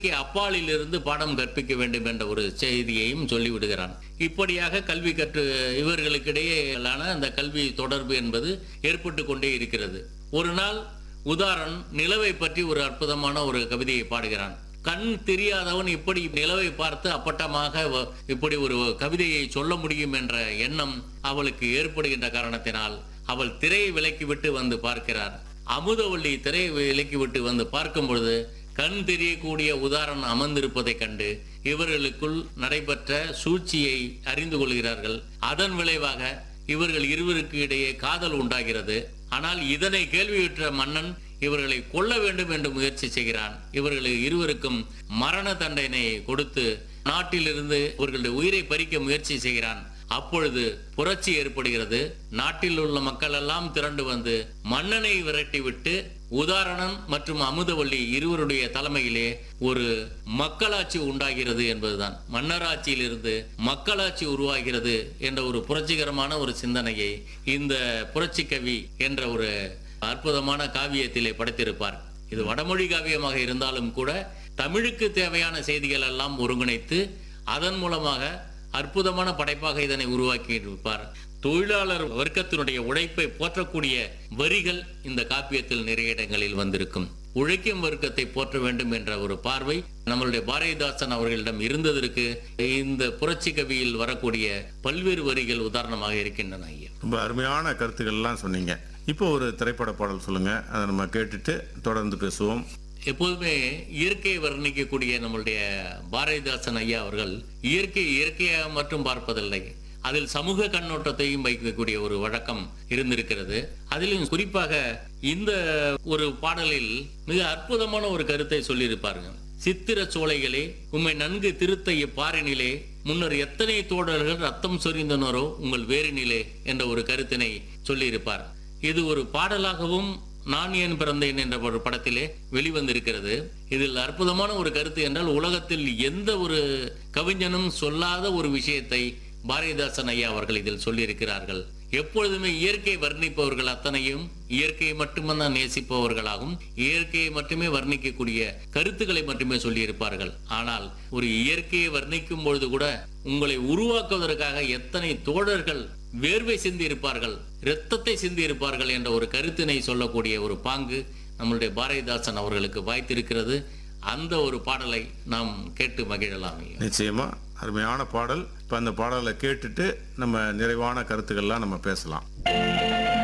அப்பாலிலிருந்து பாடம் கற்பிக்க வேண்டும் என்ற ஒரு செய்தியையும் சொல்லிவிடுகிறான் இப்படியாக கல்வி கற்று இவர்களுக்கிடையேயான அந்த கல்வி தொடர்பு என்பது ஏற்பட்டு கொண்டே இருக்கிறது ஒரு நாள் உதாரண் நிலவை பற்றி ஒரு அற்புதமான ஒரு கவிதையை பாடுகிறான் கண் தெரியாதவன் இப்படி நிலவை பார்த்து அப்பட்டமாக வ- இப்படி ஒரு கவிதையை சொல்ல முடியும் என்ற எண்ணம் அவளுக்கு ஏற்படுகின்ற காரணத்தினால் அவள் திரையை விலக்கிவிட்டு வந்து பார்க்கிறார் அமுதவள்ளி திரையை விலக்கிவிட்டு வந்து பார்க்கும் பொழுது கண் தெரியக்கூடிய உதாரணம் அமர்ந்திருப்பதைக் கண்டு இவர்களுக்குள் நடைபெற்ற சூழ்ச்சியை அறிந்து கொள்கிறார்கள் அதன் விளைவாக இவர்கள் இருவருக்கு இடையே காதல் உண்டாகிறது ஆனால் இதனை கேள்வியுற்ற மன்னன் இவர்களை கொல்ல வேண்டும் என்று முயற்சி செய்கிறான் இவர்கள் இருவருக்கும் மரண தண்டனை கொடுத்து நாட்டிலிருந்து இவர்களுடைய உயிரை பறிக்க முயற்சி செய்கிறான் அப்பொழுது புரட்சி ஏற்படுகிறது நாட்டில் உள்ள மக்கள் எல்லாம் திரண்டு வந்து மன்னனை விரட்டிவிட்டு உதாரணன் மற்றும் அமுதவள்ளி இருவருடைய தலைமையிலே ஒரு மக்களாட்சி உண்டாகிறது என்பதுதான் மன்னராட்சியிலிருந்து மக்களாட்சி உருவாகிறது என்ற ஒரு புரட்சிகரமான ஒரு சிந்தனையை இந்த புரட்சி கவி என்ற ஒரு அற்புதமான காவியத்திலே படைத்திருப்பார் இது வடமொழி காவியமாக இருந்தாலும் கூட தமிழுக்கு தேவையான செய்திகள் எல்லாம் ஒருங்கிணைத்து அதன் மூலமாக அற்புதமான படைப்பாக இதனை உருவாக்கி இருப்பார் தொழிலாளர் வர்க்கத்தினுடைய உழைப்பை போற்றக்கூடிய வரிகள் இந்த காப்பியத்தில் நிறைய இடங்களில் வந்திருக்கும் உழைக்கும் வர்க்கத்தை போற்ற வேண்டும் என்ற ஒரு பார்வை நம்மளுடைய பாரதிதாசன் அவர்களிடம் இருந்ததற்கு இந்த புரட்சி கவியில் வரக்கூடிய பல்வேறு வரிகள் உதாரணமாக இருக்கின்றன ஐயா ரொம்ப அருமையான கருத்துக்கள்லாம் சொன்னீங்க இப்போ ஒரு திரைப்பட பாடல் சொல்லுங்க அதை நம்ம கேட்டுட்டு தொடர்ந்து பேசுவோம் எப்போதுமே இயற்கையை வர்ணிக்கக்கூடிய நம்மளுடைய பாரதிதாசன் ஐயா அவர்கள் இயற்கை இயற்கையாக மட்டும் பார்ப்பதில்லை அதில் சமூக கண்ணோட்டத்தையும் வைக்கக்கூடிய ஒரு வழக்கம் இருந்திருக்கிறது அதிலும் குறிப்பாக இந்த ஒரு பாடலில் மிக அற்புதமான ஒரு கருத்தை சொல்லியிருப்பாருங்க சித்திர சோலைகளே உம்மை நன்கு திருத்த இப்பாரினிலே முன்னர் எத்தனை தோழர்கள் ரத்தம் சொரிந்தனரோ உங்கள் வேரினிலே என்ற ஒரு கருத்தினை சொல்லியிருப்பார் இது ஒரு பாடலாகவும் நான் ஏன் பிறந்தேன் என்ற ஒரு படத்திலே வெளிவந்திருக்கிறது இதில் அற்புதமான ஒரு கருத்து என்றால் உலகத்தில் எந்த ஒரு கவிஞனும் சொல்லாத ஒரு விஷயத்தை பாரதிதாசன் ஐயா அவர்கள் இதில் சொல்லியிருக்கிறார்கள் எப்பொழுதுமே இயற்கை வர்ணிப்பவர்கள் அத்தனையும் இயற்கையை மட்டும்தான் நேசிப்பவர்களாகும் இயற்கையை மட்டுமே வர்ணிக்கக்கூடிய கருத்துக்களை மட்டுமே சொல்லியிருப்பார்கள் ஆனால் ஒரு இயற்கையை வர்ணிக்கும் பொழுது கூட உங்களை உருவாக்குவதற்காக எத்தனை தோழர்கள் வேர்வை சிந்தி இருப்பார்கள் இரத்தத்தை சிந்தி இருப்பார்கள் என்ற ஒரு கருத்தினை சொல்லக்கூடிய ஒரு பாங்கு நம்மளுடைய பாரதிதாசன் அவர்களுக்கு வாய்த்திருக்கிறது அந்த ஒரு பாடலை நாம் கேட்டு மகிழலாம் ஐயா. நிச்சயமா அருமையான பாடல் இப்போ அந்த பாடலை கேட்டுட்டு நம்ம நிறைவான கருத்துக்கள்லாம் நம்ம பேசலாம்